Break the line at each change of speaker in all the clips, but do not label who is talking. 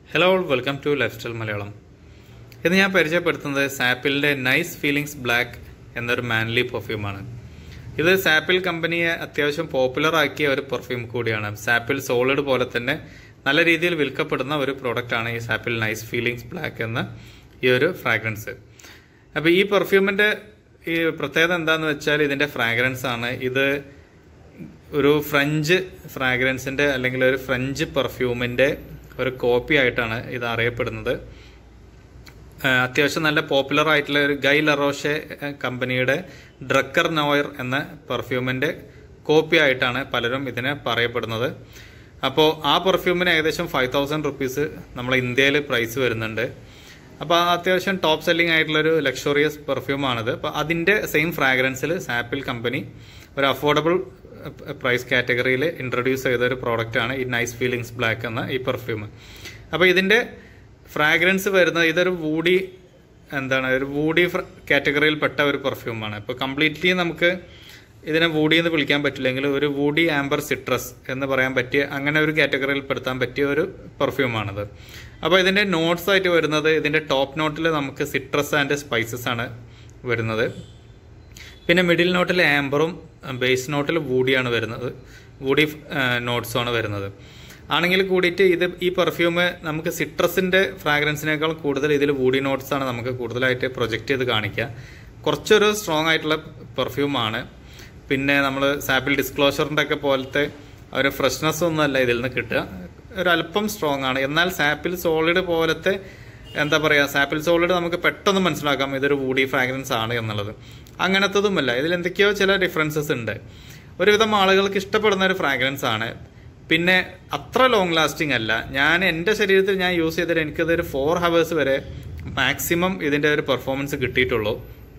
hello welcome to lifestyle Malayalam ഇന്ന് ഞാൻ പരിചയപ്പെടുത്തുന്നത് സാപ്പിളിൻ്റെ നൈസ് ഫീലിങ്സ് ബ്ലാക്ക് എന്നൊരു മാൻലി പെർഫ്യൂമാണ് ഇത് സാപ്പിൾ കമ്പനിയെ അത്യാവശ്യം പോപ്പുലർ ആക്കിയ ഒരു പെർഫ്യൂം കൂടിയാണ് സാപ്പിൾ സോളിഡ് പോലെ തന്നെ നല്ല രീതിയിൽ വിൽക്കപ്പെടുന്ന ഒരു പ്രോഡക്റ്റാണ് ഈ സാപ്പിൾ നൈസ് ഫീലിങ്സ് ബ്ലാക്ക് എന്ന ഈ ഒരു ഫ്രാഗ്രൻസ് അപ്പോൾ ഈ പെർഫ്യൂമിൻ്റെ ഈ പ്രത്യേകത എന്താണെന്ന് വെച്ചാൽ ഇതിൻ്റെ ഫ്രാഗ്രൻസ് ആണ് ഇത് ഒരു ഫ്രഞ്ച് ഫ്രാഗ്രൻസിന്റെ അല്ലെങ്കിൽ ഒരു ഫ്രഞ്ച് പെർഫ്യൂമിന്റെ ഒരു കോപ്പി ആയിട്ടാണ് ഇത് അറിയപ്പെടുന്നത് ആ, അത്യാവശ്യം നല്ല പോപ്പുലർ ആയിട്ടുള്ള ഒരു ഗൈ ലറോഷെ കമ്പനിയുടെ ഡ്രക്കർ നോയർ എന്ന പെർഫ്യൂമിന്റെ കോപ്പി ആയിട്ടാണ് പലരും ഇതിനെ പറയപ്പെടുന്നത് അപ്പോൾ ആ പെർഫ്യൂമിന് ഏകദേശം ഫൈവ് തൗസൻഡ് റുപ്പീസ് നമ്മളെ ഇന്ത്യയിൽ പ്രൈസ് വരുന്നുണ്ട് അപ്പോൾ അത്യാവശ്യം ടോപ്പ് സെല്ലിംഗ് ആയിട്ടുള്ളൊരു ലക്ഷറിയസ് പെർഫ്യൂമാണിത് അപ്പോൾ അതിൻ്റെ സെയിം ഫ്രാഗ്രൻസിൽ സാപ്പിൾ കമ്പനി ഒരു അഫോർഡബിൾ പ്രൈസ് കാറ്റഗറിയിൽ ഇൻട്രൊഡ്യൂസ് ചെയ്ത ഒരു പ്രോഡക്റ്റാണ് ഈ നൈസ് ഫീലിങ്സ് ബ്ലാക്ക് എന്ന ഈ പെർഫ്യൂം അപ്പോൾ ഇതിൻ്റെ ഫ്രാഗ്രൻസ് വരുന്നത് ഇതൊരു വൂഡി എന്താണ് ഒരു വൂഡി കാറ്റഗറിയിൽപ്പെട്ട ഒരു പെർഫ്യൂമാണ് ഇപ്പോൾ കംപ്ലീറ്റ്ലി നമുക്ക് ഇതിനെ വൂഡി എന്ന് വിളിക്കാൻ പറ്റില്ലെങ്കിൽ ഒരു വൂഡി ആംബർ സിട്രസ് എന്ന് പറയാൻ പറ്റിയ അങ്ങനെ ഒരു കാറ്റഗറിയിൽ പെടുത്താൻ പറ്റിയ ഒരു പെർഫ്യൂമാണിത് അപ്പോൾ ഇതിൻ്റെ നോട്ട്സ് ആയിട്ട് വരുന്നത് ഇതിൻ്റെ ടോപ്പ് നോട്ടിൽ നമുക്ക് സിട്രസ് ആൻഡ് സ്പൈസസ് ആണ് വരുന്നത് പിന്നെ മിഡിൽ നോട്ടിൽ ആംബറും ബേസ് നോട്ടിൽ വൂഡിയാണ് വരുന്നത് വൂഡി നോട്ട്സും ആണ് വരുന്നത് ആണെങ്കിൽ കൂടിയിട്ട് ഇത് ഈ പെർഫ്യൂം നമുക്ക് സിട്രസിന്റെ ഫ്രാഗ്രൻസിനേക്കാൾ കൂടുതൽ ഇതിൽ വൂഡി നോട്ട്സ് ആണ് നമുക്ക് കൂടുതലായിട്ട് പ്രൊജക്റ്റ് ചെയ്ത് കാണിക്കുക കുറച്ചൊരു സ്ട്രോങ് ആയിട്ടുള്ള പെർഫ്യൂമാണ് പിന്നെ നമ്മൾ സാപ്പിൾ ഡിസ്ക്ലോഷറിൻ്റെ ഒക്കെ പോലത്തെ ഒരു ഫ്രഷ്നെസ് ഒന്നും അല്ല ഇതിൽ നിന്ന് കിട്ടുക ഒരല്പം സ്ട്രോങ് ആണ് എന്നാൽ സാപ്പിൾ സോളിഡ് പോലത്തെ എന്താ പറയുക സാപ്പിൾ സോളിഡ് നമുക്ക് പെട്ടെന്ന് മനസ്സിലാക്കാം ഇതൊരു വൂഡി ഫ്രാഗ്രൻസ് ആണ് എന്നുള്ളത് അങ്ങനത്തതുമല്ല ഇതിൽ എന്തൊക്കെയോ ചില ഡിഫറൻസസ് ഉണ്ട് ഒരുവിധം ആളുകൾക്ക് ഇഷ്ടപ്പെടുന്ന ഒരു ഫ്രാഗ്രൻസ് ആണ് പിന്നെ അത്ര ലോങ് ലാസ്റ്റിംഗ് അല്ല ഞാൻ എൻ്റെ ശരീരത്തിൽ ഞാൻ യൂസ് ചെയ്തിട്ട് എനിക്കത് ഒരു ഫോർ ഹവേഴ്സ് വരെ മാക്സിമം ഇതിൻ്റെ ഒരു പെർഫോമൻസ് കിട്ടിയിട്ടുള്ളൂ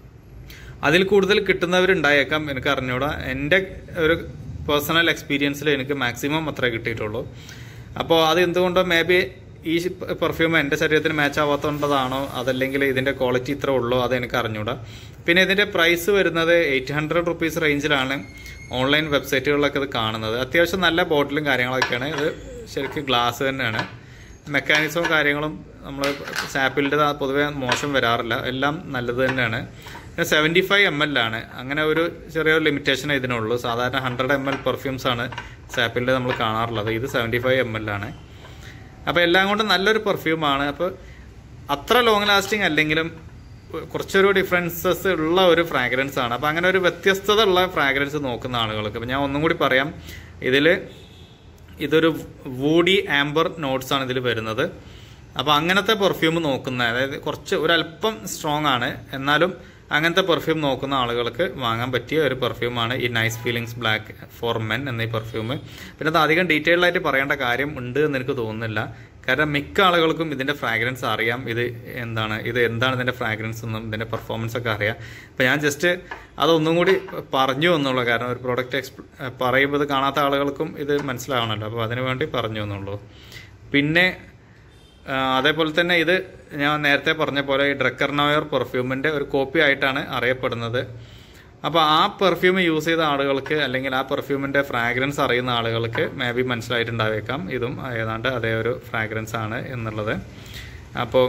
അതിൽ കൂടുതൽ കിട്ടുന്നവരുണ്ടായേക്കാം എനിക്ക് അറിഞ്ഞൂടാ എൻ്റെ ഒരു പേഴ്സണൽ എക്സ്പീരിയൻസിൽ എനിക്ക് മാക്സിമം അത്രേ കിട്ടിയിട്ടുള്ളൂ അപ്പോൾ അത് എന്തുകൊണ്ടോ മേ ബി ഈ പെർഫ്യൂം എൻ്റെ ശരീരത്തിന് മാച്ച് ആവാത്തതുകൊണ്ടതാണോ അതല്ലെങ്കിൽ ഇതിൻ്റെ ക്വാളിറ്റി ഇത്ര ഉള്ളൂ അത് എനിക്ക് അറിഞ്ഞൂടാ പിന്നെ ഇതിൻ്റെ പ്രൈസ് വരുന്നത് എയ്റ്റ് ഹൺഡ്രഡ് റുപ്പീസ് റേഞ്ചിലാണ് ഓൺലൈൻ വെബ്സൈറ്റുകളിലൊക്കെ ഇത് കാണുന്നത് അത്യാവശ്യം നല്ല ബോട്ടിലും കാര്യങ്ങളൊക്കെയാണ് ഇത് ശരിക്കും ഗ്ലാസ് തന്നെയാണ് മെക്കാനിസവും കാര്യങ്ങളും നമ്മൾ സാപ്പിളിൻ്റെ പൊതുവേ മോശം വരാറില്ല എല്ലാം നല്ലത് തന്നെയാണ് പിന്നെ സെവൻറ്റി ഫൈവ് എം എൽ ആണ് അങ്ങനെ ഒരു ചെറിയൊരു ലിമിറ്റേഷൻ ഇതിനുള്ളൂ സാധാരണ ഹൺഡ്രഡ് എം എൽ പെർഫ്യൂംസ് ആണ് സാപ്പിളിൻ്റെ നമ്മൾ കാണാറുള്ളത് ഇത് സെവൻറ്റി ഫൈവ് എം എൽ ആണ് അപ്പോൾ എല്ലാം കൊണ്ടും നല്ലൊരു പെർഫ്യൂമാണ് അപ്പോൾ അത്ര ലോങ് ലാസ്റ്റിംഗ് അല്ലെങ്കിലും കുറച്ചൊരു ഡിഫറൻസസ് ഉള്ള ഒരു ഫ്രാഗ്രൻസ് ആണ് അപ്പോൾ അങ്ങനെ ഒരു വ്യത്യസ്തത ഉള്ള ഫ്രാഗ്രൻസ് നോക്കുന്ന ആളുകൾക്ക് അപ്പോൾ ഞാൻ ഒന്നും കൂടി പറയാം ഇതിൽ ഇതൊരു വൂഡി ആംബർ നോട്ട്സ് ആണ് ഇതിൽ വരുന്നത് അപ്പോൾ അങ്ങനത്തെ പെർഫ്യൂം നോക്കുന്ന അതായത് കുറച്ച് ഒരല്പം സ്ട്രോങ് ആണ് എന്നാലും അങ്ങനത്തെ പെർഫ്യൂം നോക്കുന്ന ആളുകൾക്ക് വാങ്ങാൻ പറ്റിയ ഒരു പെർഫ്യൂമാണ് ഈ nice feelings black for men എന്ന ഈ പെർഫ്യൂം പിന്നെ അത് അധികം ഡീറ്റെയിൽഡ് ആയിട്ട് പറയേണ്ട കാര്യം ഉണ്ട് എന്ന് എനിക്ക് തോന്നുന്നില്ല കാരണം മിക്ക ആളുകൾക്കും ഇതിന്റെ ഫ്രാഗ്രൻസ് അറിയാം ഇത് എന്താണ് ഇത് എന്താണ് ഇതിന്റെ ഫ്രാഗ്രൻസ് എന്നും ഇതിന്റെ പെർഫോമൻസ് ഒക്കെ അറിയാം അപ്പം ഞാൻ ജസ്റ്റ് അതൊന്നും കൂടി പറഞ്ഞു എന്നുള്ളൂ കാരണം ഒരു പ്രോഡക്റ്റ് എക്സ്പ് പറയുമ്പോൾ ഇത് കാണാത്ത ആളുകൾക്കും ഇത് മനസ്സിലാവണമല്ലോ അപ്പോൾ അതിനു വേണ്ടി പറഞ്ഞു എന്നുള്ളൂ പിന്നെ ആ, അതേപോലെ തന്നെ ഇത് ഞാൻ നേരത്തെ പറഞ്ഞ പോലെ ഈ ഡ്രക്കർ നോയർ പെർഫ്യൂമിന്റെ ഒരു കോപ്പി ആയിട്ടാണ് അറിയപ്പെടുന്നത് അപ്പോൾ ആ പെർഫ്യൂം യൂസ് ചെയ്ത ആളുകൾക്ക് അല്ലെങ്കിൽ ആ പെർഫ്യൂമിന്റെ ഫ്രാഗ്രൻസ് അറിയുന്ന ആളുകൾക്ക് മേ ബി മനസ്സിലായിട്ടുണ്ടാവേക്കാം ഇതും ഏതാണ്ട് അതേ ഒരു ഫ്രാഗ്രൻസ് ആണ് എന്നുള്ളത് അപ്പോൾ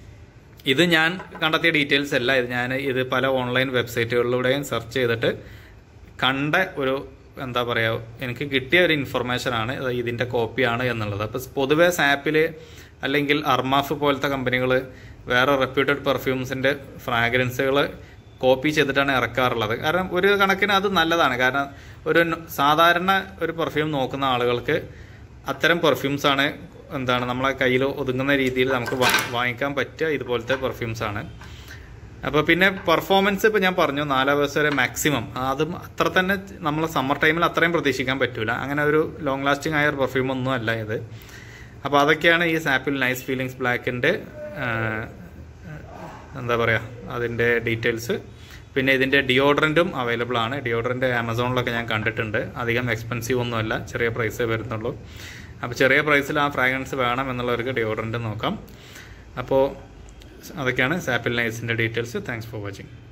ഇത് ഞാൻ കണ്ടെത്തിയ ഡീറ്റെയിൽസ് അല്ല ഇത് ഞാൻ ഇത് പല ഓൺലൈൻ വെബ്സൈറ്റുകളിലൂടെയും സെർച്ച് ചെയ്തിട്ട് കണ്ട ഒരു എന്താ പറയുക എനിക്ക് കിട്ടിയ ഒരു ഇൻഫർമേഷൻ ആണ് ഇത് ഇതിന്റെ കോപ്പിയാണ് എന്നുള്ളത് അപ്പോൾ പൊതുവെ സാപ്പിൽ അല്ലെങ്കിൽ അർമാഫ് പോലത്തെ കമ്പനികൾ വേറെ റെപ്യൂട്ടഡ് പെർഫ്യൂംസിന്റെ ഫ്രാഗ്രൻസുകൾ കോപ്പി ചെയ്തിട്ടാണ് ഇറക്കാറുള്ളത് കാരണം ഒരു കണക്കിന് അത് നല്ലതാണ് കാരണം ഒരു ന- സാധാരണ ഒരു പെർഫ്യൂം നോക്കുന്ന ആളുകൾക്ക് അത്തരം പെർഫ്യൂംസ് ആണ് എന്താണ് നമ്മളെ കയ്യിൽ ഒതുങ്ങുന്ന രീതിയിൽ നമുക്ക് വാ- വാങ്ങിക്കാൻ പറ്റിയ ഇതുപോലത്തെ പെർഫ്യൂംസ് ആണ് അപ്പോൾ പിന്നെ പെർഫോമൻസ് ഇപ്പോൾ ഞാൻ പറഞ്ഞു നാല് അവേഴ്സ് വരെ മാക്സിമം അതും അത്ര തന്നെ നമ്മൾ സമ്മർ ടൈമിൽ അത്രയും പ്രതീക്ഷിക്കാൻ പറ്റൂല അങ്ങനെ ഒരു ലോങ് ലാസ്റ്റിംഗ് ആയ ഒരു പെർഫ്യൂം ഒന്നും അല്ല ഇത് അപ്പോൾ അതൊക്കെയാണ് ഈ സാപ്പിൾ നൈസ് ഫീലിങ്സ് ബ്ലാക്കിൻ്റെ എന്താ പറയുക അതിൻ്റെ ഡീറ്റെയിൽസ് പിന്നെ ഇതിൻ്റെ ഡിയോഡ്രൻറ്റും അവൈലബിൾ ആണ് ഡിയോഡ്രൻറ്റ് ആമസോണിലൊക്കെ ഞാൻ കണ്ടിട്ടുണ്ട് അധികം എക്സ്പെൻസീവ് ഒന്നുമല്ല ചെറിയ പ്രൈസേ വരുന്നുള്ളൂ അപ്പോൾ ചെറിയ പ്രൈസിൽ ആ ഫ്രാഗ്രൻസ് വേണം എന്നുള്ളവർക്ക് ഡിയോഡ്രൻറ്റ് നോക്കാം അപ്പോൾ അതൊക്കെയാണ് സാപ്പിൾ നൈസിൻ്റെ ഡീറ്റെയിൽസ് താങ്ക്സ് ഫോർ വാച്ചിങ്